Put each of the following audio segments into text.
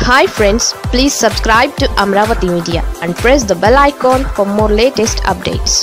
hi friends please subscribe to Amaravati media and press the bell icon for more latest updates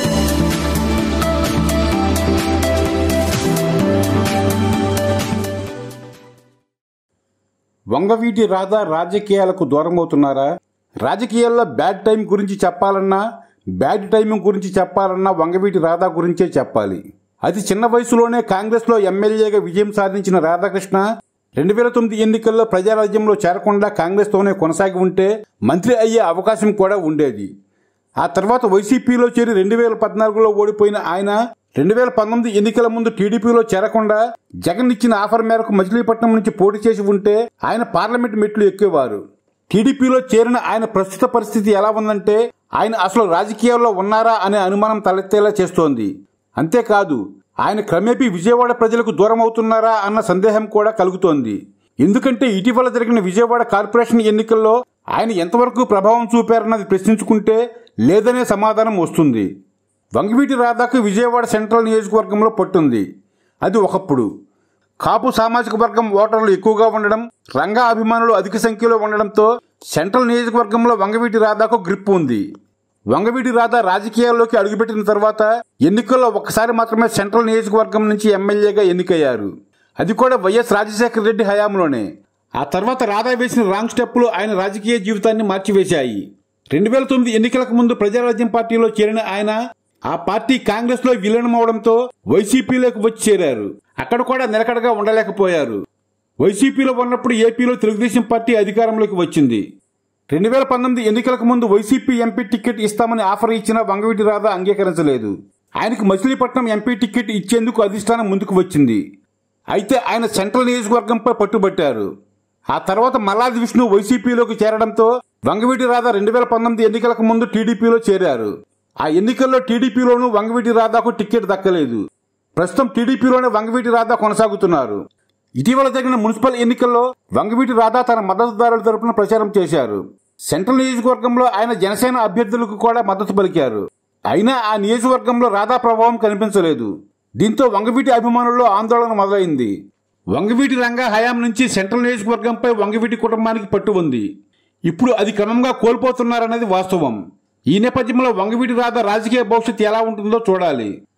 Vangaveeti Radha రాజకీయాలకు దూరమవుతున్నారా రాజకీయాల్లో bad time గురించి చెప్పాలన్నా bad timing గురించి చెప్పాలన్నా వంగవీటి రాధా గురించే చెప్పాలి అతి చిన్న వయసులోనే కాంగ్రెస్లో ఎమ్మెల్యేగా విజయం సాధించిన రాధాకృష్ణ రెండు వేల తొమ్మిది ఎన్నికల్లో ప్రజారాజ్యంలో చేరకుండా కాంగ్రెస్తోనే కొనసాగి ఉంటే మంత్రి అయ్యే అవకాశం కూడా ఉండేది ఆ తర్వాత వైసీపీలో చేరి రెండు వేల పద్నాలుగులో ఓడిపోయిన ఆయన రెండు వేల పంతొమ్మిది ఎన్నికల ముందు టీడీపీలో చేరకుండా జగన్ ఇచ్చిన ఆఫర్ మేరకు మచిలీపట్నం నుంచి పోటీ చేసి ఉంటే ఆయన పార్లమెంట్ మెట్లు ఎక్కేవారు టీడీపీలో చేరిన ఆయన ప్రస్తుత పరిస్థితి ఎలా ఉందంటే ఆయన అసలు రాజకీయాల్లో ఉన్నారా అనే అనుమానం తలెత్తేలా చేస్తోంది అంతేకాదు ఆయన క్రమేపీ విజయవాడ ప్రజలకు దూరం అవుతున్నారా అన్న సందేహం కూడా కలుగుతోంది ఎందుకంటే ఇటీవల జరిగిన విజయవాడ కార్పొరేషన్ ఎన్నికల్లో ఆయన ఎంతవరకు ప్రభావం చూపారన్నది ప్రశ్నించుకుంటే లేదనే సమాధానం వస్తుంది వంగవీటి రాధాకు విజయవాడ సెంట్రల్ నియోజకవర్గంలో పట్టుంది అది ఒకప్పుడు కాపు సామాజిక వర్గం ఓటర్లు ఎక్కువగా ఉండడం రంగా అభిమానులు అధిక సంఖ్యలో ఉండడంతో సెంట్రల్ నియోజకవర్గంలో వంగవీటి రాధాకు గ్రిప్ ఉంది వంగవీటి రాధా రాజకీయాల్లోకి అడుగుపెట్టిన తర్వాత ఎన్నికల్లో ఒక్కసారి మాత్రమే సెంట్రల్ నియోజకవర్గం నుంచి ఎమ్మెల్యేగా ఎన్నికయ్యారు అది కూడా వైఎస్ రాజశేఖర రెడ్డి హయాంలోనే ఆ తర్వాత రాధా వేసిన రాంగ్ స్టెప్పులు ఆయన రాజకీయ జీవితాన్ని మార్చివేశాయి రెండు వేల తొమ్మిది ఎన్నికలకు ముందు ప్రజారాజ్యం పార్టీలో చేరిన ఆయన ఆ పార్టీ కాంగ్రెస్ లో విలీనమవడంతో వైసీపీలోకి వచ్చి చేరారు అక్కడ కూడా నిలకడగా ఉండలేకపోయారు వైసీపీలో ఉన్నప్పుడు ఏపీలో తెలుగుదేశం పార్టీ అధికారంలోకి వచ్చింది రెండు వేల పంతొమ్మిది ఎన్నికలకు ముందు వైసీపీ ఎంపీ టికెట్ ఇస్తామని ఆఫర్ ఇచ్చిన వంగవీటి రాధా అంగీకరించలేదు ఆయనకు మచిలీపట్నం ఎంపీ టికెట్ ఇచ్చేందుకు అధిష్టానం ముందుకు వచ్చింది అయితే ఆయన సెంట్రల్ నియోజకవర్గంపై పట్టుబట్టారు ఆ తర్వాత మల్లాది విష్ణు వైసీపీలోకి చేరడంతో వంగవీటి రాధా రెండు వేల పంతొమ్మిది ఎన్నికలకు ముందు టీడీపీలో చేరారు ఆ ఎన్నికల్లో టీడీపీలోనూ వంగవీటి రాధాకు టికెట్ దక్కలేదు ప్రస్తుతం టీడీపీలోనే వంగవీటి రాధా కొనసాగుతున్నారు ఇటీవల జరిగిన మున్సిపల్ ఎన్నికల్లో వంగవీటి రాధా తన మద్దతుదారుల తరపున ప్రచారం చేశారు సెంట్రల్ నియోజకవర్గంలో ఆయన జనసేన అభ్యర్థులకు కూడా మద్దతు పలికారు అయినా ఆ నియోజకవర్గంలో రాధా ప్రభావం కనిపించలేదు దీంతో వంగవీటి అభిమానుల్లో ఆందోళన మొదలైంది వంగవీటి రంగా హయాం నుంచి సెంట్రల్ నియోజకవర్గంపై వంగవీటి కుటుంబానికి పట్టు ఉంది ఇప్పుడు అది క్రమంగా కోల్పోతున్నారన్నది వాస్తవం ఈ నేపథ్యంలో వంగవీటి రాధా రాజకీయ భవిష్యత్తు ఎలా ఉంటుందో చూడాలి